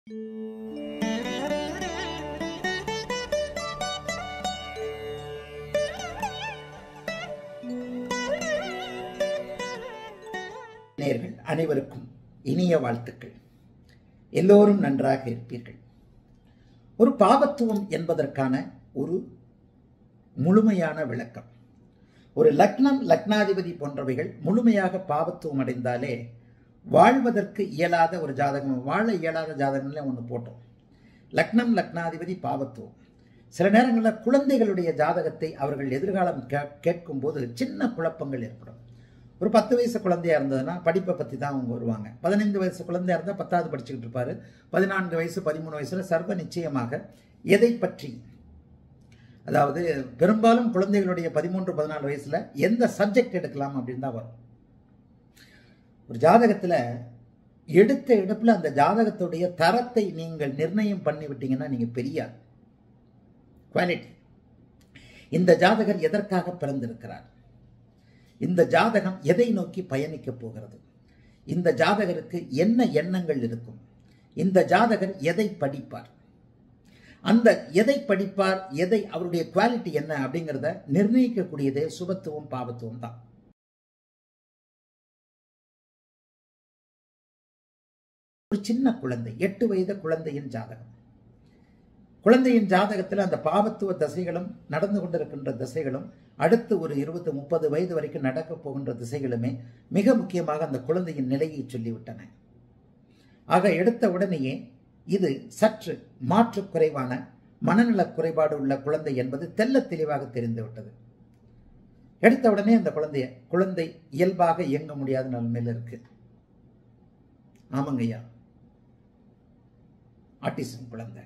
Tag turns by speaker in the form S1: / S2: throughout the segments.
S1: நேர்கள் அனைவருக்கும் இனிய வாழ்த்துக்கள் எல்லோரும் நன்றாக இருப்பீர்கள் ஒரு பாவத்துவம் என்பதற்கான ஒரு முழுமையான விளக்கம் ஒரு லக்னம் லக்னாதிபதி போன்றவைகள் முழுமையாக பாவத்துவம் அடைந்தாலே வாழ்வதற்கு இயலாத ஒரு ஜாதகம் வாழ இயலாத ஜாதகம்ல ஒன்று போட்டோம் லக்னம் லக்னாதிபதி பாவத்துவம் சில நேரங்களில் குழந்தைகளுடைய ஜாதகத்தை அவர்கள் எதிர்காலம் கே- கேட்கும்போது சின்ன குழப்பங்கள் ஏற்படும் ஒரு பத்து வயசு குழந்தையா இருந்ததுன்னா படிப்பை பற்றி தான் அவங்க வருவாங்க பதினைந்து வயசு குழந்தையா இருந்தால் பத்தாவது படிச்சுக்கிட்டு இருப்பாரு பதினான்கு வயசு பதிமூணு வயசுல சர்வ நிச்சயமாக எதை பற்றி அதாவது பெரும்பாலும் குழந்தைகளுடைய பதிமூன்று பதினாலு வயசுல எந்த சப்ஜெக்ட் எடுக்கலாம் அப்படின்னு தான் வரும் ஒரு ஜாதகத்துல எடுத்த எடுப்புல அந்த ஜாதகத்துடைய தரத்தை நீங்கள் நிர்ணயம் பண்ணி விட்டீங்கன்னா நீங்க பெரிய குவாலிட்டி இந்த ஜாதகர் எதற்காக பிறந்திருக்கிறார் இந்த ஜாதகம் எதை நோக்கி பயணிக்கப் போகிறது இந்த ஜாதகருக்கு என்ன எண்ணங்கள் இருக்கும் இந்த ஜாதகர் எதை படிப்பார் அந்த எதை படிப்பார் எதை அவருடைய குவாலிட்டி என்ன அப்படிங்கிறத நிர்ணயிக்கக்கூடியதே சுபத்துவம் பாவத்துவம் தான் ஒரு சின்ன குழந்தை எட்டு வயது குழந்தையின் ஜாதகம் குழந்தையின் ஜாதகத்தில் அந்த பாவத்துவ தசைகளும் நடந்து கொண்டிருக்கின்ற திசைகளும் அடுத்து ஒரு இருபது முப்பது வயது வரைக்கும் நடக்கப் போகின்ற திசைகளுமே மிக முக்கியமாக அந்த குழந்தையின் நிலையை சொல்லிவிட்டன ஆக எடுத்த உடனேயே இது சற்று மாற்று குறைவான மனநலக் குறைபாடு உள்ள குழந்தை என்பது தெள்ளத் தெளிவாக தெரிந்துவிட்டது எடுத்த உடனே அந்த குழந்தைய குழந்தை இயல்பாக இயங்க முடியாத நிலைமையில் இருக்கு ஆமாங்கய்யா ஆட்டிசம் குழந்தை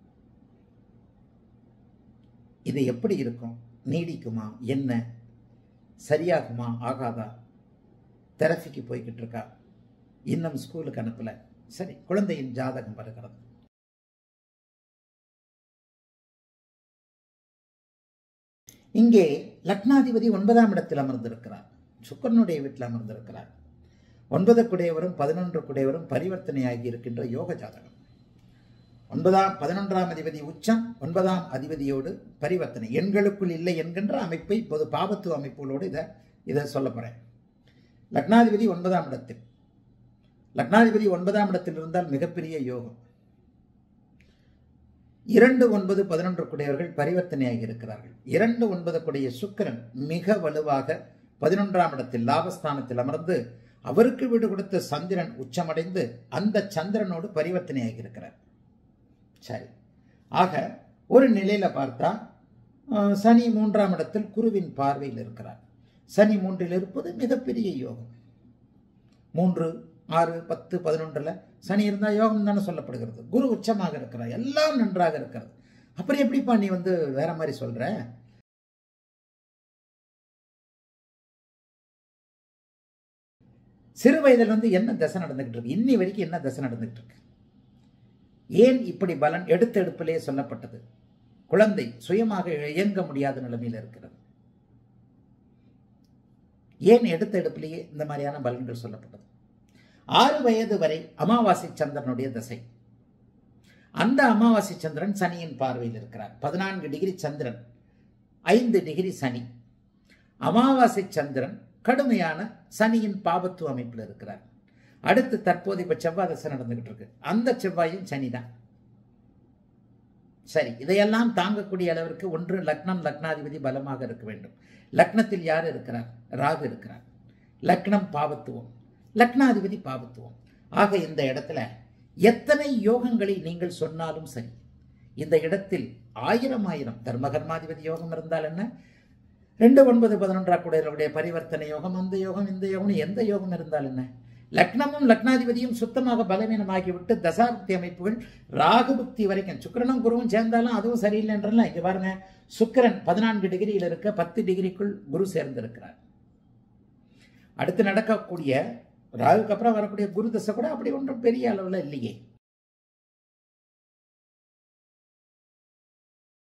S1: இது எப்படி இருக்கும் நீடிக்குமா என்ன சரியாகுமா ஆகாதா தெரபிக்கு போய்கிட்டு இருக்கா இன்னும் ஸ்கூலுக்கு அனுப்பல சரி குழந்தையின் ஜாதகம் வருகிறது இங்கே லக்னாதிபதி ஒன்பதாம் இடத்தில் அமர்ந்திருக்கிறார் சுக்கரனுடைய வீட்டில் அமர்ந்திருக்கிறார் ஒன்பது குடையவரும் பதினொன்று குடையவரும் பரிவர்த்தனையாகி இருக்கின்ற யோக ஜாதகம் ஒன்பதாம் பதினொன்றாம் அதிபதி உச்சம் ஒன்பதாம் அதிபதியோடு பரிவர்த்தனை எண்களுக்குள் இல்லை என்கின்ற அமைப்பை இப்போது பாவத்துவ அமைப்புகளோடு இதை இதை சொல்ல போறேன் லக்னாதிபதி ஒன்பதாம் இடத்தில் லக்னாதிபதி ஒன்பதாம் இடத்தில் இருந்தால் மிகப்பெரிய யோகம் இரண்டு ஒன்பது பதினொன்று குடையவர்கள் பரிவர்த்தனையாகி இருக்கிறார்கள் இரண்டு ஒன்பது குடைய சுக்கிரன் மிக வலுவாக பதினொன்றாம் இடத்தில் லாபஸ்தானத்தில் அமர்ந்து அவருக்கு வீடு கொடுத்த சந்திரன் உச்சமடைந்து அந்த சந்திரனோடு பரிவர்த்தனையாகி இருக்கிறார் சரி ஆக ஒரு நிலையில பார்த்தா அஹ், சனி மூன்றாம் இடத்தில் குருவின் பார்வையில் இருக்கிறார் சனி மூன்றில் இருப்பது மிகப்பெரிய யோகம் மூன்று ஆறு பத்து பதினொன்றுல சனி இருந்தா யோகம் தானே சொல்லப்படுகிறது குரு உச்சமாக இருக்கிறார் எல்லாம் நன்றாக இருக்கிறது அப்புறம் எப்படிப்பா நீ வந்து வேற மாதிரி சொல்ற சிறு வயதில் வந்து என்ன தசை நடந்துகிட்டு இருக்கு இன்னி வரைக்கும் என்ன தசை நடந்துகிட்டு இருக்கு ஏன் இப்படி பலன் எடுத்த எடுப்பிலே சொல்லப்பட்டது குழந்தை சுயமாக இயங்க முடியாத நிலைமையில் இருக்கிறது ஏன் எடுத்த எடுப்பிலேயே இந்த மாதிரியான பலன்கள் சொல்லப்பட்டது ஆறு வயது வரை அமாவாசை சந்திரனுடைய தசை அந்த அமாவாசை சந்திரன் சனியின் பார்வையில் இருக்கிறார் பதினான்கு டிகிரி சந்திரன் ஐந்து டிகிரி சனி அமாவாசை சந்திரன் கடுமையான சனியின் பாபத்துவ அமைப்பில் இருக்கிறார் அடுத்து தற்போது இப்ப செவ்வாய் தசை நடந்துகிட்டு இருக்கு அந்த செவ்வாயும் சனி தான் சரி இதையெல்லாம் தாங்கக்கூடிய அளவிற்கு ஒன்று லக்னம் லக்னாதிபதி பலமாக இருக்க வேண்டும் லக்னத்தில் யார் இருக்கிறார் ராகு இருக்கிறார் லக்னம் பாவத்துவம் லக்னாதிபதி பாவத்துவம் ஆக இந்த இடத்துல எத்தனை யோகங்களை நீங்கள் சொன்னாலும் சரி இந்த இடத்தில் ஆயிரம் ஆயிரம் தர்மகர்மாதிபதி யோகம் இருந்தால் என்ன ரெண்டு ஒன்பது பதினொன்றா கூடியவர்களுடைய பரிவர்த்தனை யோகம் அந்த யோகம் இந்த யோகம் எந்த யோகம் இருந்தால் என்ன லக்னமும் லக்னாதிபதியும் சுத்தமாக பலவீனமாகிவிட்டு தசாபக்தி அமைப்புகள் ராகு புக்தி வரைக்கும் சுக்கிரனும் குருவும் சேர்ந்தாலும் அதுவும் சரியில்லை என்றெல்லாம் இங்க பாருங்க சுக்கிரன் பதினான்கு டிகிரியில் இருக்க பத்து டிகிரிக்குள் குரு சேர்ந்திருக்கிறார் அடுத்து நடக்கக்கூடிய ராகுக்கு அப்புறம் வரக்கூடிய குரு தசை கூட அப்படி ஒன்றும் பெரிய அளவில் இல்லையே